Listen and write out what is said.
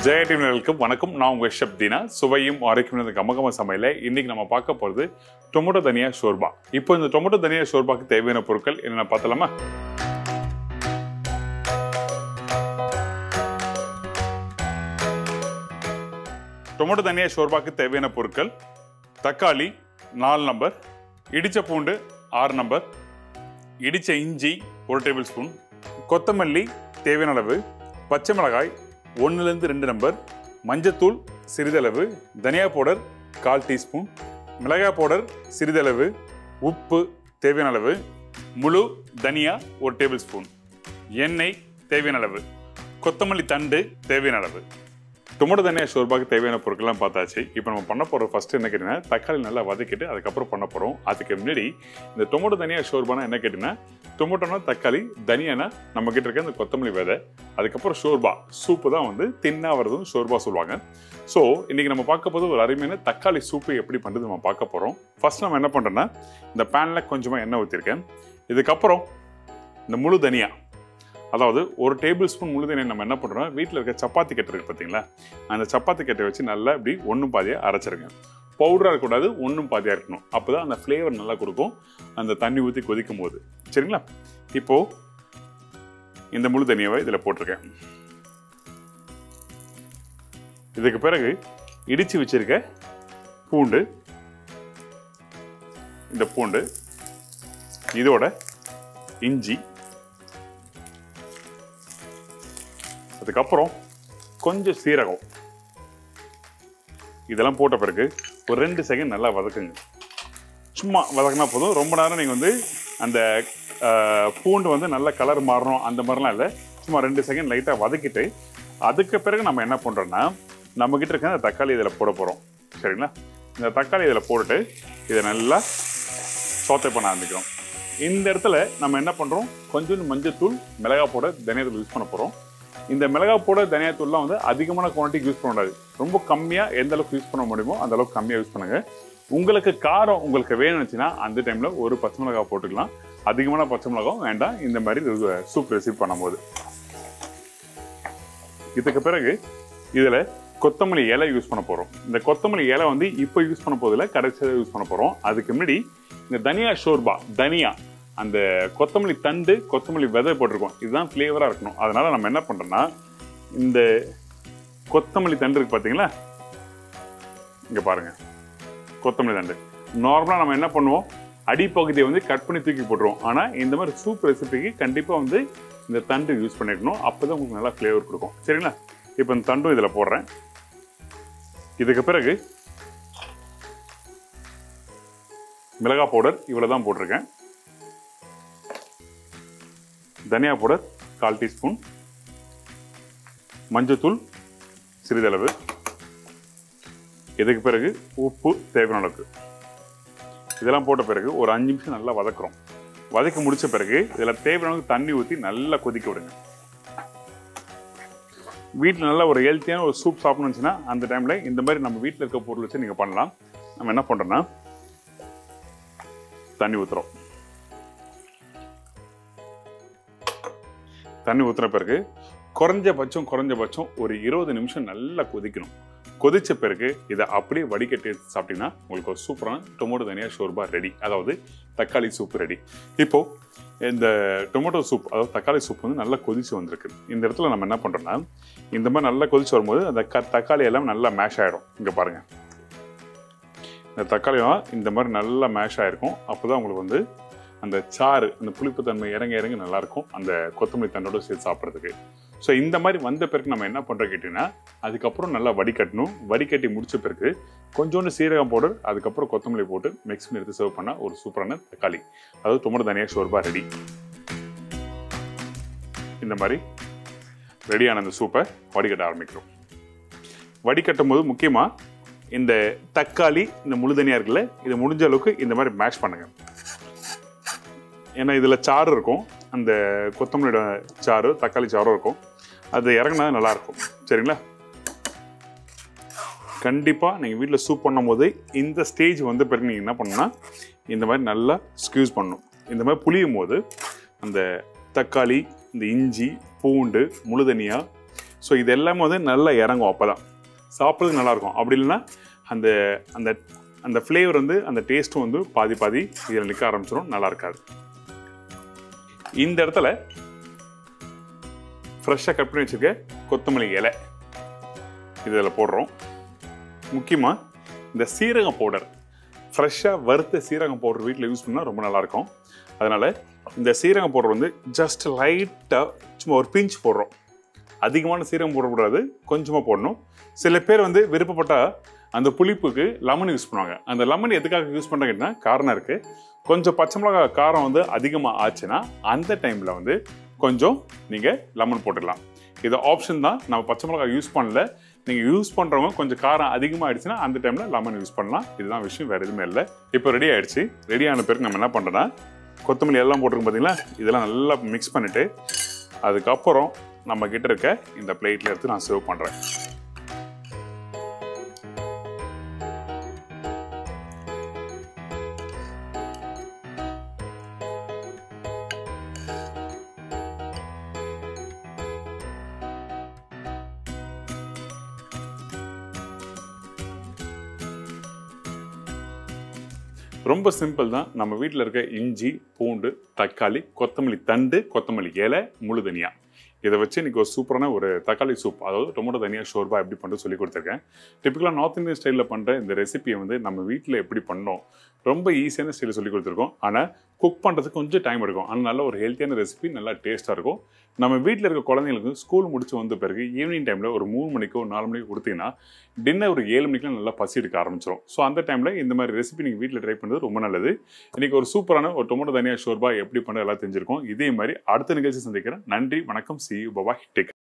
ஜெய டிவினர்களுக்கு வணக்கம் நான் உங்கள் ஷப் தீனா சுவையும் ஆரோக்கியம் கமகம சமையல இன்னைக்கு நம்ம பார்க்க போகிறது டொமேட்டோ தனியா ஷோர்பா இப்போ இந்த டொமேட்டோ தனியா ஷோர்பாக்கு தேவையான பொருட்கள் என்னென்ன பார்த்தலாமா டொமேட்டோ தனியா ஷோர்பாக்கு தேவையான பொருட்கள் தக்காளி நாலு நம்பர் இடிச்ச பூண்டு ஆறு நம்பர் இடிச்ச இஞ்சி ஒரு டேபிள் ஸ்பூன் கொத்தமல்லி தேவையான அளவு பச்சை மிளகாய் ஒன்றுலேருந்து ரெண்டு நம்பர் மஞ்சத்தூள் சிறிதளவு தனியா பவுடர் கால் டீஸ்பூன் மிளகாய் பவுடர் சிறிதளவு உப்பு தேவையான அளவு முழு தனியா ஒரு டேபிள் ஸ்பூன் எண்ணெய் தேவையான அளவு கொத்தமல்லி தண்டு தேவையான அளவு டொமேட்டோ தனியா ஷோர்பாக்கு தேவையான பொருட்கள்லாம் பார்த்தாச்சு இப்போ நம்ம பண்ண போகிற ஃபர்ஸ்ட் என்ன கேட்டிங்கன்னா தக்காளி நல்லா வதக்கிட்டு அதுக்கப்புறம் பண்ண போகிறோம் அதுக்கு முன்னாடி இந்த டொமேட்டோ தனியா ஷோர்பானா என்ன கேட்டிங்கன்னா டொமேட்டோனா தக்காளி தனியானா நம்ம கிட்ட இருக்க இந்த கொத்தமல்லி விதை அதுக்கப்புறம் ஷோர்பா சூப்பு தான் வந்து தின்னாக வரதும் ஷோர்பா சொல்லுவாங்க ஸோ இன்னைக்கு நம்ம பார்க்க போது ஒரு அருமையான தக்காளி சூப்பு எப்படி பண்ணுறது நம்ம பார்க்க போகிறோம் ஃபர்ஸ்ட் நம்ம என்ன பண்ணுறோன்னா இந்த பேனில் கொஞ்சமாக எண்ணெய் ஊற்றிருக்கேன் இதுக்கப்புறம் இந்த முழு தனியா அதாவது ஒரு டேபிள் ஸ்பூன் முழு தனியா நம்ம என்ன பண்ணுறோம் வீட்டில் இருக்க சப்பாத்தி கட்டு இருக்கு பார்த்தீங்களா அந்த சப்பாத்தி கட்டை வச்சு நல்லா இப்படி ஒன்றும் பாதியாக அரைச்சிருங்க பவுடராக இருக்கக்கூடாது ஒன்றும் பாதியாக இருக்கணும் அப்போ தான் அந்த ஃப்ளேவர் நல்லா கொடுக்கும் அந்த தண்ணி ஊற்றி கொதிக்கும் போது சரிங்களா இப்போது இந்த முழு தனியாவை இதில் போட்டிருக்கேன் இதுக்கு பிறகு இடித்து வச்சிருக்க பூண்டு இந்த பூண்டு இதோட இஞ்சி அதுக்கப்புறம் கொஞ்சம் சீரகம் இதெல்லாம் போட்ட பிறகு ஒரு ரெண்டு செகண்ட் நல்லா வதக்குங்க சும்மா வதக்கினா போதும் ரொம்ப நேரம் நீங்கள் வந்து அந்த ஆஹ், பூண்டு வந்து நல்ல கலர் மாறணும் அந்த மாதிரிலாம் இல்லை சும்மா ரெண்டு செகண்ட் லைட்டாக வதக்கிட்டு அதுக்கு பிறகு நம்ம என்ன பண்ணுறோன்னா நம்மக்கிட்ட இருக்க அந்த தக்காளி இதில் போட போகிறோம் சரிங்களா இந்த தக்காளி இதில் போட்டுட்டு இதை நல்லா சோத்தை பண்ண ஆரம்பிக்கிறோம் இந்த இடத்துல நம்ம என்ன பண்ணுறோம் கொஞ்சோண்டு மஞ்சத்தூள் மிளகா போட தனியாத்தூள் யூஸ் பண்ண போகிறோம் இந்த மிளகா போட தனியாத்தூள்லாம் வந்து அதிகமான குவான்டிட்டி யூஸ் பண்ணக்கூடாது ரொம்ப கம்மியாக எந்த அளவுக்கு யூஸ் பண்ண முடியுமோ அந்த அளவுக்கு கம்மியாக யூஸ் பண்ணுங்க உங்களுக்கு காரம் உங்களுக்கு வேணும்னுச்சுன்னா அந்த டைமில் ஒரு பச்சை மிளகாய் போட்டுக்கலாம் அதிகமான பச்சை மிளகாவும் வேண்டாம் இந்த மாதிரி சூப் ரெசிபி பண்ணும்போது இதுக்கு பிறகு இதில் கொத்தமல்லி இலை யூஸ் பண்ண போகிறோம் இந்த கொத்தமல்லி இலை வந்து இப்போ யூஸ் பண்ண போதில் கடைசியாக யூஸ் பண்ண போகிறோம் அதுக்கு முன்னாடி இந்த தனியா ஷோர்பா தனியா அந்த கொத்தமல்லி தண்டு கொத்தமல்லி விதை போட்டிருக்கோம் இதுதான் ஃப்ளேவராக இருக்கணும் அதனால நம்ம என்ன பண்ணுறோன்னா இந்த கொத்தமல்லி தண்டு இருக்கு பார்த்தீங்களா இங்கே பாருங்க கொத்தமல்லி தண்டு நார்மலாக நம்ம என்ன பண்ணுவோம் அடிப்பகுதியை வந்து கட் பண்ணி தூக்கி போட்டுருவோம் ஆனால் இந்த மாதிரி சூப் ரெசிபிக்கு கண்டிப்பாக வந்து இந்த தண்டு யூஸ் பண்ணிருக்கணும் அப்போ தான் உங்களுக்கு நல்லா ஃப்ளேவர் கொடுக்கும் சரிங்களா இப்போ இந்த தண்டும் இதில் போடுறேன் இதுக்கு பிறகு மிளகா பவுடர் இவ்வளோ தான் போட்டிருக்கேன் தனியா பவுடர் கால் டீஸ்பூன் மஞ்சத்தூள் சிறிதளவு இதுக்கு பிறகு உப்பு தேவையான அளவுக்கு இதெல்லாம் போட்ட பிறகு ஒரு அஞ்சு நிமிஷம் நல்லா வதக்குறோம் வதக்கி முடிச்ச பிறகு இதில் தேவையான அளவுக்கு தண்ணி ஊற்றி நல்லா கொதிக்க விடுங்க வீட்டில் நல்ல ஒரு ஹெல்த்தியான ஒரு சூப் சாப்பிடணும்னு இருந்துச்சுன்னா அந்த டைமில் இந்த மாதிரி நம்ம வீட்டில் இருக்க பொருள் வச்சு நீங்கள் பண்ணலாம் நம்ம என்ன பண்ணுறோன்னா தண்ணி ஊற்றுறோம் தண்ணி ஊற்றுன பிறகு குறைஞ்சபட்சம் குறைஞ்சபட்சம் ஒரு இருபது நிமிஷம் நல்லா கொதிக்கணும் கொதிச்ச பிறகு இதை அப்படியே வடிகட்டி எடுத்து சாப்பிட்டீங்கன்னா உங்களுக்கு ஒரு சூப்பரான டொமேட்டோ தனியா ஷோர்பா ரெடி அதாவது தக்காளி சூப் ரெடி இப்போ இந்த டொமேட்டோ சூப் அதாவது தக்காளி சூப் வந்து நல்லா கொதிச்சு வந்திருக்கு இந்த இடத்துல நம்ம என்ன பண்ணுறோம்னா இந்த மாதிரி நல்லா கொதிச்சு வரும்போது அந்த க தக்காளி எல்லாம் நல்லா மேஷ் ஆகிடும் இங்கே பாருங்க இந்த தக்காளிலாம் இந்த மாதிரி நல்லா மேஷ் ஆகிருக்கும் அப்போ தான் உங்களுக்கு வந்து அந்த சாறு அந்த புளிப்புத்தன்மை இறங்க இறங்க நல்லாயிருக்கும் அந்த கொத்தமல்லி தண்டோட சேர்த்து சாப்பிட்றதுக்கு ஸோ இந்த மாதிரி வந்த பிறகு நம்ம என்ன பண்ணுறோம் கேட்டிங்கன்னா அதுக்கப்புறம் நல்லா வடிகட்டணும் வடிகட்டி முடிச்ச பிறகு கொஞ்சோண்டு சீரகம் பவுடர் அதுக்கப்புறம் கொத்தமல்லி போட்டு மிக்ஸ் பண்ணி எடுத்து சர்வ் பண்ணால் ஒரு சூப்பரான தக்காளி அதாவது டொமேட்டோ தனியாக ஷோர்பா ரெடி இந்த மாதிரி ரெடியான அந்த சூப்பை வடிகட்ட ஆரம்பிக்கிறோம் வடிகட்டும் போது முக்கியமாக இந்த தக்காளி இந்த முழுதனியாக இருக்குல்ல இதை முடிஞ்ச அளவுக்கு இந்த மாதிரி மேஷ் பண்ணுங்க ஏன்னா இதில் சாறு இருக்கும் அந்த கொத்தமல்லியோட சாறு தக்காளி சாறும் இருக்கும் அது இறங்கினா நல்லாயிருக்கும் சரிங்களா கண்டிப்பாக நீங்கள் வீட்டில் சூப் பண்ணும்போது இந்த ஸ்டேஜ் வந்த பிறகு நீங்கள் என்ன பண்ணணும்னா இந்த மாதிரி நல்லா ஸ்க்யூஸ் பண்ணணும் இந்த மாதிரி புளியும் போது அந்த தக்காளி இந்த இஞ்சி பூண்டு முழுதனியா ஸோ இது எல்லாமே வந்து நல்லா இறங்கும் அப்போ தான் சாப்பிட்றதுக்கு நல்லாயிருக்கும் அப்படி இல்லைன்னா அந்த அந்த அந்த ஃப்ளேவர் வந்து அந்த டேஸ்ட்டும் வந்து பாதி பாதி இதில் நிற்க ஆரம்பிச்சிடும் நல்லா இருக்காது இந்த இடத்துல ஃப்ரெஷ்ஷாக கட் பண்ணி வச்சுருக்க கொத்தமல்லி இலை இதில் போடுறோம் முக்கியமாக இந்த சீரகம் பவுடர் ஃப்ரெஷ்ஷாக வறுத்த சீரகம் பவுடர் வீட்டில் யூஸ் பண்ணால் ரொம்ப நல்லாயிருக்கும் அதனால் இந்த சீரகம் பவுடர் வந்து ஜஸ்ட் லைட்டாக சும்மா ஒரு பிஞ்ச் போடுறோம் அதிகமான சீரகம் போடக்கூடாது கொஞ்சமாக போடணும் சில பேர் வந்து விருப்பப்பட்டால் அந்த புளிப்புக்கு லெமன் யூஸ் பண்ணுவாங்க அந்த லெமன் எதுக்காக யூஸ் பண்ணுறாங்கன்னா காரணம் இருக்குது கொஞ்சம் பச்சை மிளகா காரம் வந்து அதிகமாக ஆச்சுன்னா அந்த டைமில் வந்து கொஞ்சம் நீங்கள் லெமன் போட்டுடலாம் இது ஆப்ஷன் தான் நம்ம பச்சை மிளகா யூஸ் பண்ணல நீங்கள் யூஸ் பண்ணுறவங்க கொஞ்சம் காரம் அதிகமாக ஆயிடுச்சுன்னா அந்த டைமில் லெமன் யூஸ் பண்ணலாம் இதுதான் விஷயம் வேறு எதுவுமே இல்லை இப்போ ரெடி ஆயிடுச்சு ரெடி ஆன பிறகு நம்ம என்ன பண்ணுறோன்னா கொத்தமல்லி எல்லாம் போட்டிருக்கோம் பார்த்தீங்களா இதெல்லாம் நல்லா மிக்ஸ் பண்ணிவிட்டு அதுக்கப்புறம் நம்ம கிட்ட இருக்க இந்த பிளேட்டில் எடுத்து நான் சர்வ் பண்ணுறேன் ரொம்ப சிம்பிள் தான் நம்ம வீட்டில் இருக்க இஞ்சி பூண்டு தக்காளி கொத்தமல்லி தண்டு கொத்தமல்லி இலை முழு தனியா இதை வச்சு இன்னைக்கு ஒரு சூப்பரான ஒரு தக்காளி சூப் அதாவது டொமேட்டோ தனியா ஷோர்பா எப்படி பண்ணுறது சொல்லி கொடுத்துருக்கேன் டிப்பிக்கலாக நார்த் இந்தியன் ஸ்டைலில் பண்ணுற இந்த ரெசிபியை வந்து நம்ம வீட்டில் எப்படி பண்ணோம் ரொம்ப ஈஸியான ஸ்டைலில் சொல்லி கொடுத்துருக்கோம் ஆனால் குக் பண்ணுறதுக்கு கொஞ்சம் டைம் எடுக்கும் ஆனால் நல்ல ஒரு ஹெல்த்தியான ரெசிபி நல்லா டேஸ்ட்டாக இருக்கும் நம்ம வீட்டில் இருக்க குழந்தைங்களுக்கு ஸ்கூல் முடிச்சு வந்த பிறகு ஈவினிங் டைமில் ஒரு மூணு மணிக்கோ ஒரு நாலு மணிக்கோ கொடுத்தீங்கன்னா டின்னர் ஒரு ஏழு மணிக்கெலாம் நல்லா பசி எடுக்க ஆரம்பிச்சிடும் ஸோ அந்த டைமில் இந்த மாதிரி ரெசிபி நீங்கள் வீட்டில் ட்ரை பண்ணுறது ரொம்ப நல்லது இன்றைக்கி ஒரு சூப்பரான ஒரு டொமேட்டோ தனியா ஷோர்பா எப்படி பண்ணுறது எல்லாம் தெரிஞ்சிருக்கோம் இதே மாதிரி அடுத்த நிகழ்ச்சி சந்திக்கிறேன் நன்றி வணக்கம் சி பபா டேக்